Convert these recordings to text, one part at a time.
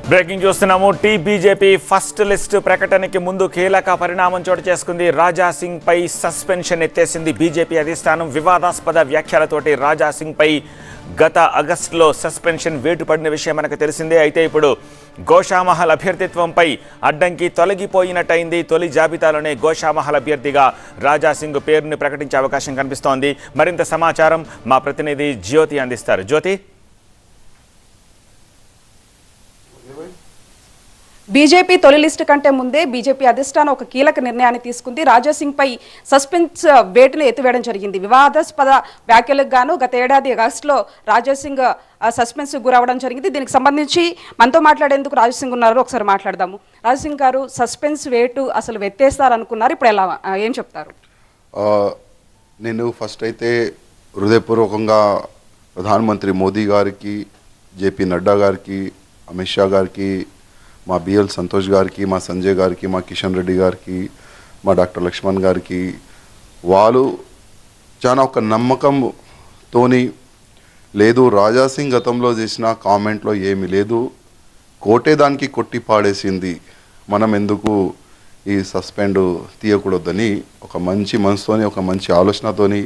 breaking చూస్తున్నాము T BJP first list ప్రకటనకి ముందు కీలక పరిణామం చోటు చేసుకుంది రాజా సింగ్ పై సస్పెన్షన్ ఎత్తేసింది బీజేపీ అధిష్టానం వివాదాస్పద వ్యాఖ్యలతోటి రాజా సింగ్ పై గత ఆగస్టులో సస్పెన్షన్ వేటు పడిన విషయం మనకు తెలిసిందే అయితే ఇప్పుడు గోషామహల్ అభ్యర్థిత్వంపై అడ్డంకి తొలగిపోయినట్టయింది తొలి జాబితాలోనే గోషామహల్ అభ్యర్థిగా రాజా సింగ్ పేరుని ప్రకటించే అవకాశం కనిపిస్తోంది మరింత సమాచారం మా ప్రతినిధి జ్యోతి అందిస్తారు జ్యోతి బీజేపీ తొలి లిస్టు కంటే ముందే బీజేపీ అధిష్టానం ఒక కీలక నిర్ణయాన్ని తీసుకుంది రాజాసింగ్ పై సస్పెన్స్ వేటును ఎత్తివేయడం జరిగింది వివాదాస్పద వ్యాఖ్యలకు గాను గత ఏడాది ఆగస్టులో రాజాసింగ్ సస్పెన్స్ గురవడం జరిగింది దీనికి సంబంధించి మనతో మాట్లాడేందుకు రాజసింగ్ ఉన్నారు ఒకసారి మాట్లాడదాము రాజసింగ్ గారు సస్పెన్స్ వేటు అసలు వెత్తేస్తారనుకున్నారు ఇప్పుడు ఎలా ఆ, ఏం చెప్తారు ఆ, నేను ఫస్ట్ అయితే హృదయపూర్వకంగా ప్రధానమంత్రి మోదీ గారికి జేపీ నడ్డా గారికి అమిత్ షా గారికి మా బిఎల్ సంతోష్ గారికి మా సంజయ్ గారికి మా కిషన్ రెడ్డి గారికి మా డాక్టర్ లక్ష్మణ్ గారికి వాళ్ళు చాలా ఒక నమ్మకంతోని లేదు రాజా సింగ్ గతంలో చేసిన కామెంట్లో ఏమీ లేదు కోటే దానికి కొట్టి పాడేసింది మనం ఎందుకు ఈ సస్పెండ్ తీయకూడదని ఒక మంచి మనసుతోని ఒక మంచి ఆలోచనతోని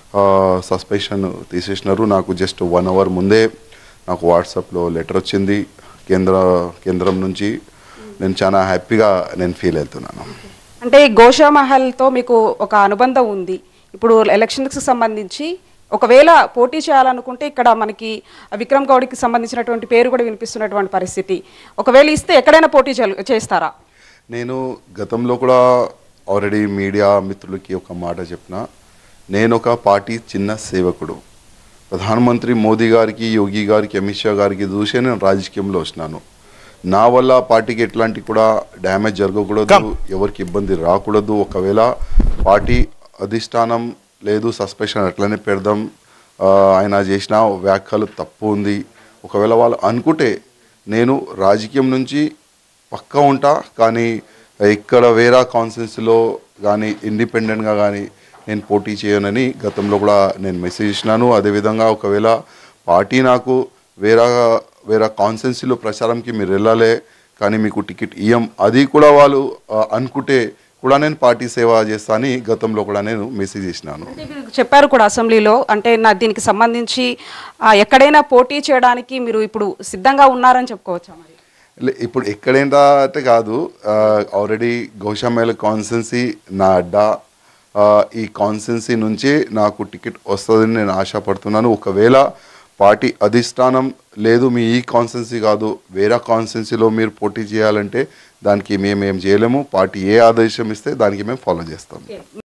సస్పెన్షన్ తీసేసినారు నాకు జస్ట్ వన్ అవర్ ముందే నాకు వాట్సాప్లో లెటర్ వచ్చింది కేంద్ర కేంద్రం నుంచి నేను చాలా హ్యాపీగా నేను ఫీల్ అవుతున్నాను అంటే ఈ గోషామహల్తో మీకు ఒక అనుబంధం ఉంది ఇప్పుడు ఎలక్షన్స్కి సంబంధించి ఒకవేళ పోటీ చేయాలనుకుంటే ఇక్కడ మనకి విక్రమ్ గౌడ్కి సంబంధించినటువంటి పేరు కూడా వినిపిస్తున్నటువంటి పరిస్థితి ఒకవేళ ఇస్తే ఎక్కడైనా పోటీ చేయాలి- చేస్తారా నేను గతంలో కూడా ఆల్రెడీ మీడియా మిత్రులకి ఒక మాట చెప్పిన నేను ఒక పార్టీ చిన్న సేవకుడు ప్రధానమంత్రి మోదీ గారికి యోగి గారికి అమిత్ షా గారికి చూసే నేను రాజకీయంలో వచ్చినాను నా వల్ల పార్టీకి ఎట్లాంటి కూడా డ్యామేజ్ జరగకూడదు ఎవరికి ఇబ్బంది రాకూడదు ఒకవేళ పార్టీ అధిష్టానం లేదు సస్పెషన్ అట్లనే పెడదాం ఆ, ఆయన చేసిన వ్యాఖ్యలు తప్పు ఉంది ఒకవేళ వాళ్ళు అనుకుంటే నేను రాజకీయం నుంచి పక్కా ఉంటా కానీ ఇక్కడ వేరే కాన్సెన్స్లో కానీ ఇండిపెండెంట్గా కానీ నేను పోటీ చేయనని గతంలో కూడా నేను మెసేజ్ ఇచ్చినాను అదేవిధంగా ఒకవేళ పార్టీ నాకు వేరే వేరే కాన్సెన్సీలో ప్రచారంకి మీరు వెళ్ళాలి కానీ మీకు టికెట్ ఇయ్యం అది కూడా వాళ్ళు ఆ, అనుకుంటే కూడా నేను పార్టీ సేవ చేస్తా అని గతంలో కూడా నేను మెసేజ్ ఇచ్చినాను అంటే మీరు చెప్పారు కూడా అసెంబ్లీలో అంటే నా దీనికి సంబంధించి ఆ, ఎక్కడైనా పోటీ చేయడానికి మీరు ఇప్పుడు సిద్ధంగా ఉన్నారని చెప్పుకోవచ్చా మరి లే- ఇప్పుడు ఎక్కడైనా అంటే కాదు ఆల్రెడీ గౌషామేల కాన్సెన్సీ నా అడ్డా ఆ, ఈ కాన్సెన్సీ నుంచి నాకు టికెట్ వస్తుందని నేను ఆశపడుతున్నాను ఒకవేళ పార్టీ అధిష్టానం లేదు మీ ఈ కాన్సెన్సీ కాదు వేరే కాన్సెన్సీలో మీరు పోటీ చేయాలంటే దానికి మేము ఏం చేయలేము పార్టీ ఏ ఆదేశం ఇస్తే దానికి మేము ఫాలో చేస్తాం